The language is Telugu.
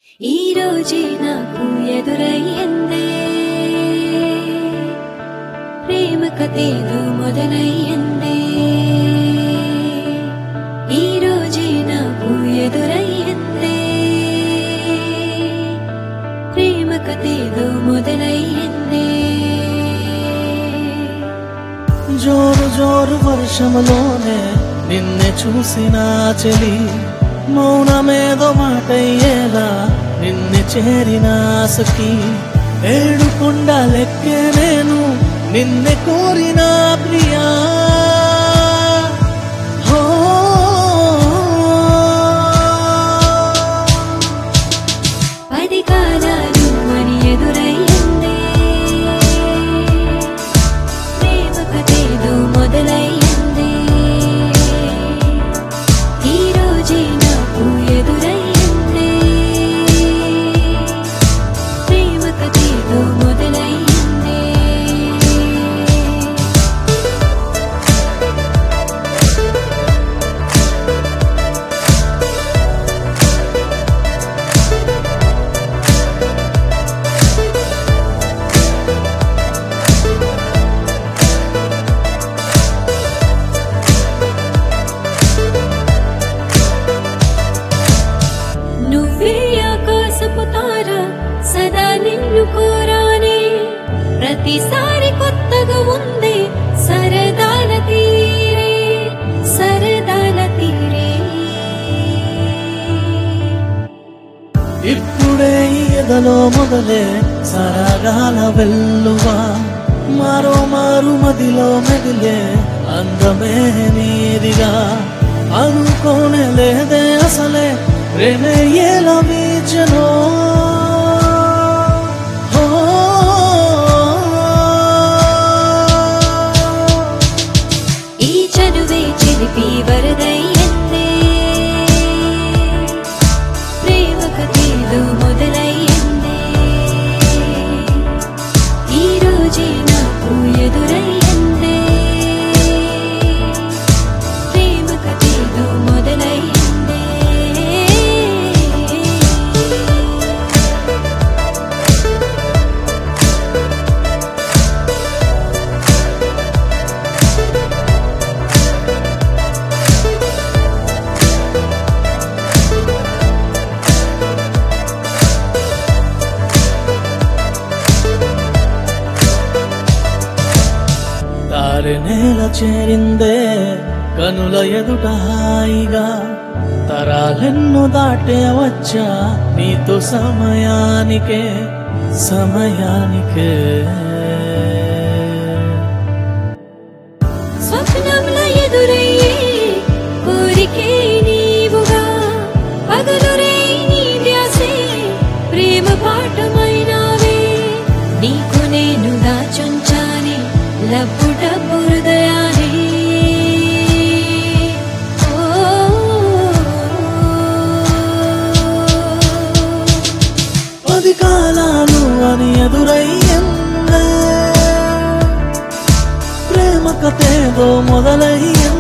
ఈ రోజే నాకు ఎదురయ్యిందే ప్రేమ కథేదో మొదలయ్యిందే ఈ రోజే నాకు ఎదురయ్యిందే ప్రేమ కథేదో మొదలయ్యిందే జోరు జోరు వర్షములోనే నిన్నే చూసిన చెలి మౌనమేదో మాటయ్యేలా నిన్నే చేరిన ఆశకి ఏడు కొండలెక్కే నేను నిన్నే కోరిన ప్రియా హో పది కాలాలు అని ఎదురయ్యిందే ప్రేమ కథేదో మొదలయ్యిందే ఈ రోజే నాకు ఎదురయ్యిందే ప్రేమ కథేదో మొదలయ్యిందే నువ్వే ఆకాశపు తార సదా నిన్ను కోరానే ప్రతిసారి కొత్తగా ఉంది సరదాల తీరే సరదాల తీరే ఇప్పుడే ఈ ఎదలో మొదలే సరగాల వెల్లువా మారో మారు మదిలో మెదిలే అందమే నీదిగా అనుకోనే లేదే అసలే ప్రేమే ఎలా బీచనో ఈ చనువే చిలిపి వరదయ్యిందే ప్రేమ కథేదో మొదలయ్యిందే ఈ రోజే నాకు ఎదురయ్యిందే ప్రేమ కథేదో మొదలయ్యిందే తారె నేల చేరిందే కనుల ఎదుట హాయిగా తరాలెన్నో దాటే వచ్చా నీతో సమయానికే సమయానికే స్వప్నంలో ఎదురయ్యే కోరికే నీవుగా పగలురే నీ ధ్యాసే ప్రేమ పాఠమైనావే నీకు నేను దాచుంచానే లబ్బు డబ్బు హృదయానే ఓ పది కాలాలు అని ఎదురయ్యిందే ప్రేమ కథేదో మొదలయ్యిందే